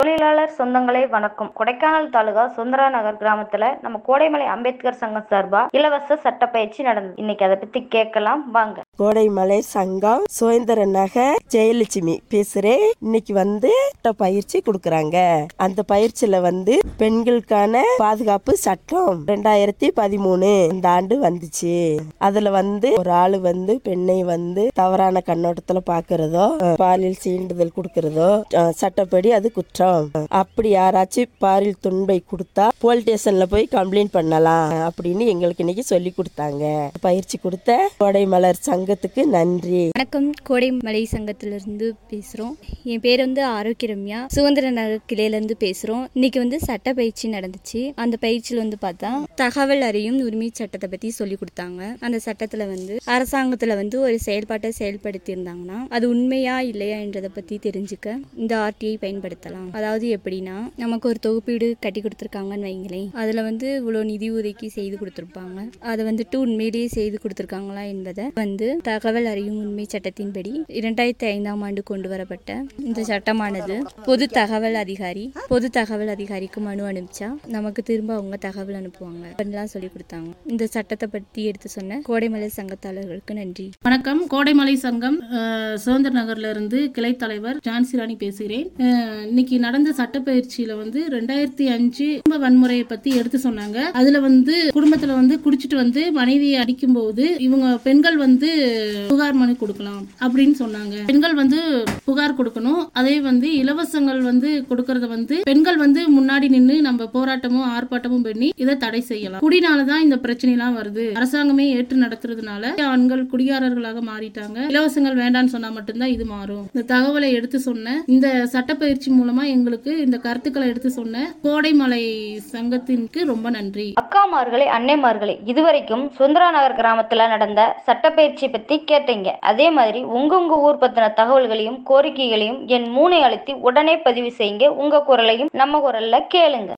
தொழிலாளர் சொந்தங்களே வணக்கம் கொடைக்கானல் தாலுகா சுந்தரா நகர் கிராமத்துல நம்ம கோடைமலை அம்பேத்கர் சங்கம் சார்பா இலவச சட்ட பயிற்சி நடந்தது இன்னைக்கு அதை பத்தி கேட்கலாம் வாங்க கோடைமலை சங்கம் சுதந்திர நகர் ஜெயலட்சுமி பேசுறேன் இன்னைக்கு வந்து சட்ட பயிற்சி கொடுக்கறாங்க அந்த பயிற்சியில வந்து பெண்களுக்கான பாதுகாப்பு சட்டம் ரெண்டாயிரத்தி பதிமூணு இந்த ஆண்டு வந்துச்சு அதுல வந்து ஒரு ஆளு வந்து பெண்ணை வந்து தவறான கண்ணோட்டத்துல பாக்குறதோ அஹ், பாலியல் சீண்டுதல் கொடுக்கறதோ அஹ், சட்டப்படி அது குற்றம் அப்படி யாராச்சும் பாலியல் துன்பை கொடுத்தா போலீஸ் ஸ்டேஷன்ல போய் கம்ப்ளைண்ட் பண்ணலாம் அப்படின்னு எங்களுக்கு இன்னைக்கு சொல்லி கொடுத்தாங்க பயிற்சி கொடுத்த கோடைமலர் சங்கத்துக்கு நன்றி வணக்கம் கோடைமலை சங்கத்திலிருந்து பேசுகிறோம் என் பேர் வந்து ஆரோக்கிய ரம்யா சுதந்திர நகர் கிளையிலேருந்து பேசுகிறோம் இன்னைக்கு வந்து சட்ட பயிற்சி நடந்துச்சு அந்த பயிற்சியில் வந்து பார்த்தா தகவல் அறியும் உரிமை சட்டத்தை பற்றி சொல்லி கொடுத்தாங்க அந்த சட்டத்தில் வந்து அரசாங்கத்தில் வந்து ஒரு செயல்பாட்டை செயல்படுத்தி இருந்தாங்கன்னா அது உண்மையா இல்லையா என்றதை பற்றி தெரிஞ்சுக்க இந்த ஆர்டிஐ பயன்படுத்தலாம் அதாவது எப்படின்னா நமக்கு ஒரு தொகுப்பீடு கட்டி கொடுத்துருக்காங்கன்னு வைங்களேன் அதில் வந்து இவ்வளோ நிதி ஒதுக்கி செய்து கொடுத்துருப்பாங்க அதை வந்துட்டு உண்மையிலேயே செய்து கொடுத்துருக்காங்களா என்பதை வந்து தகவல் அறியும் உண்மை சட்டத்தின்படி இரண்டாயிரத்தி ஐந்தாம் ஆண்டு கொண்டு வரப்பட்ட இந்த சட்டமானது பொது தகவல் அதிகாரி பொது தகவல் அதிகாரிக்கு மனு அனுப்பிச்சா நமக்கு திரும்ப அவங்க தகவல் அனுப்புவாங்க அப்படிலாம் சொல்லி கொடுத்தாங்க இந்த சட்டத்தை பற்றி எடுத்து சொன்ன கோடைமலை சங்கத்தாளர்களுக்கு நன்றி வணக்கம் கோடைமலை சங்கம் அஹ், சுதந்திர நகர்ல இருந்து கிளை தலைவர் ஜான்சி ராணி பேசுகிறேன் அஹ், இன்னைக்கு நடந்த சட்டப்பயிற்சியில வந்து ரெண்டாயிரத்தி அஞ்சு குடும்ப வன்முறையை பத்தி எடுத்து சொன்னாங்க அதுல வந்து குடும்பத்துல வந்து குடிச்சிட்டு வந்து மனைவியை அடிக்கும் போது இவங்க பெண்கள் வந்து புகார் மனு கொடுக்கலாம் அப்படின்னு சொன்னாங்க பெண்கள் வந்து புகார் கொடுக்கணும் அதே வந்து இலவசங்கள் வந்து கொடுக்கறத வந்து பெண்கள் வந்து முன்னாடி நின்று நம்ம போராட்டமும் ஆர்ப்பாட்டமும் பண்ணி இதை தடை செய்யலாம் குடினாலதான் இந்த பிரச்சனை எல்லாம் வருது அரசாங்கமே ஏற்று நடத்துறதுனால ஆண்கள் குடியாரர்களாக மாறிட்டாங்க இலவசங்கள் வேண்டாம்னு சொன்னா மட்டும்தான் இது மாறும் இந்த தகவலை எடுத்து சொன்ன இந்த சட்டப்பயிற்சி மூலமா எங்களுக்கு இந்த கருத்துக்களை எடுத்து சொன்ன கோடைமலை சங்கத்திற்கு ரொம்ப நன்றி அக்காமார்களே அன்னைமார்களே இதுவரைக்கும் சுந்தரா நகர் கிராமத்துல நடந்த சட்டப்பயிற்சி பத்தி கேட்டீங்க அதே மாதிரி உங்க உங்க ஊர் பத்தின தகவல்களையும் கோரிக்கைகளையும் என் மூனை அழுத்தி உடனே பதிவு செய்யுங்க உங்க குரலையும் நம்ம குரல்ல கேளுங்க